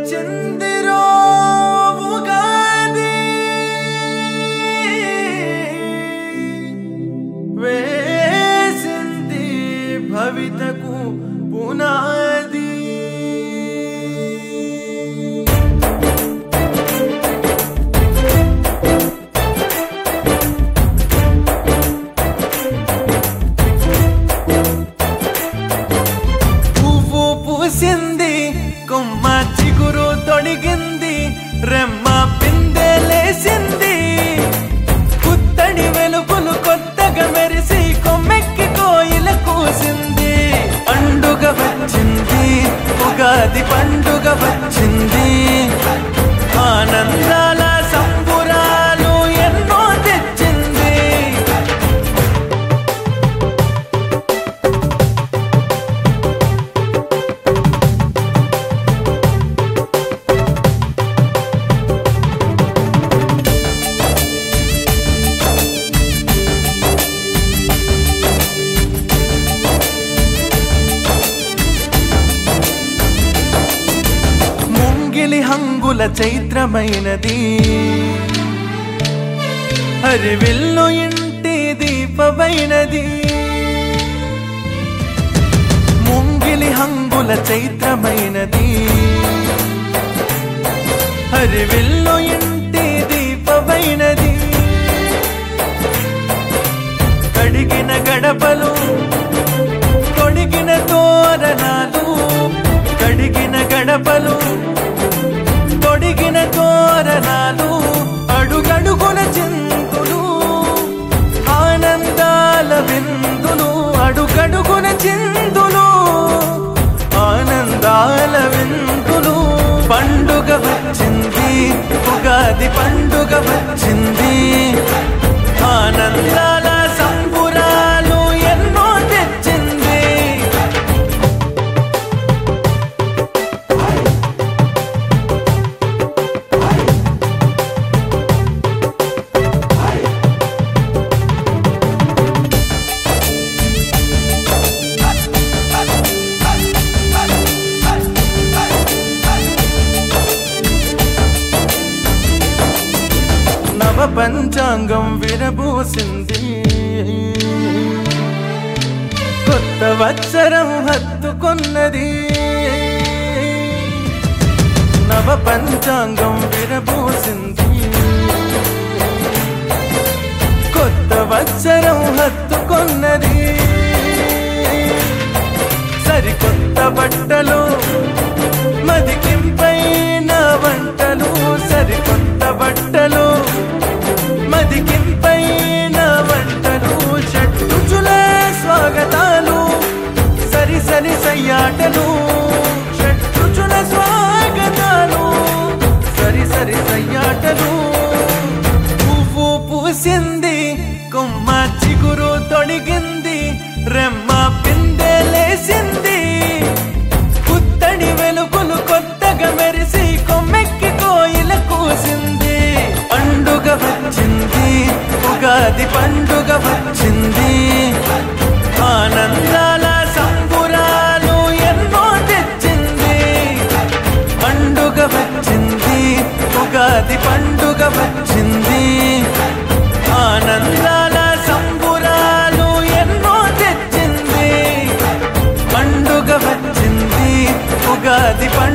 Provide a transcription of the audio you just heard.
వచ్చిందిరో ఉగాది వేసింది భవితకు పునాది పువ్వు పూసింది కొమ్మ చిగురు తొడిగింది రెమ్మ పిందెలేసింది పుత్తడి వెలుగులు కొత్తగా మెరిసి కొమ్మెక్కి కోయిల కూసింది పండుగ వచ్చింది ఉగాది పండుగ వచ్చింది ఆనందాల సంబురాలు ఎన్నో తెచ్చింది ముంగిలి హంగుల చైత్రమైనది హరివిల్లు ఇంటి దీపమైనది ముంగిలి హంగుల చైత్రమైనది హరివిల్లు ఇంటి దీపమైనది కడిగిన గడపలు తొడిగిన తోరణాలు కడిగిన గడపలు తొడిగిన తోరణాలు అడుగడుగున చింతులు ఆనందాల విందులు అడుగడుగున చిందులు ఆనందాల విందులు పండుగ వచ్చింది ఉగాది పండుగ వచ్చింది ఆనందాల సంబురాలు ఎన్నో తెచ్చింది నవ పంచాంగం విరబూసింది కొత్త వచ్చరం హత్తుకొన్నది నవ పంచాంగం విరబూసింది కొత్త వచ్చరం హత్తుకొన్నది సరికొత్త బట్టలు మదికింపైన వంటలు సరికొత్త బట్టలు మదికింపైన వంటలు షట్టుచుల స్వాగతాలు సరి సరి సయ్యాటలు షట్టుచుల స్వాగతాలు సరి సరి సయ్యాటలు పువ్వు పూసింది కొమ్మ చిగురు తొడిగింది రెమ్మ పిందెలేసింది పుత్తడి వెలుగులు కొత్తగా మెరిసి కొమ్మెక్కి కోయిల కూసింది పండుగ వచ్చింది ఉగాది పండుగ వచ్చింది ఆనందాల సంబురాలు ఎన్నో తెచ్చింది పండుగ వచ్చింది ఉగాది పండుగ వచ్చింది ఆనందాల సంబురాలు ఎన్నో తెచ్చింది పండుగ వచ్చింది ఉగాది పండుగ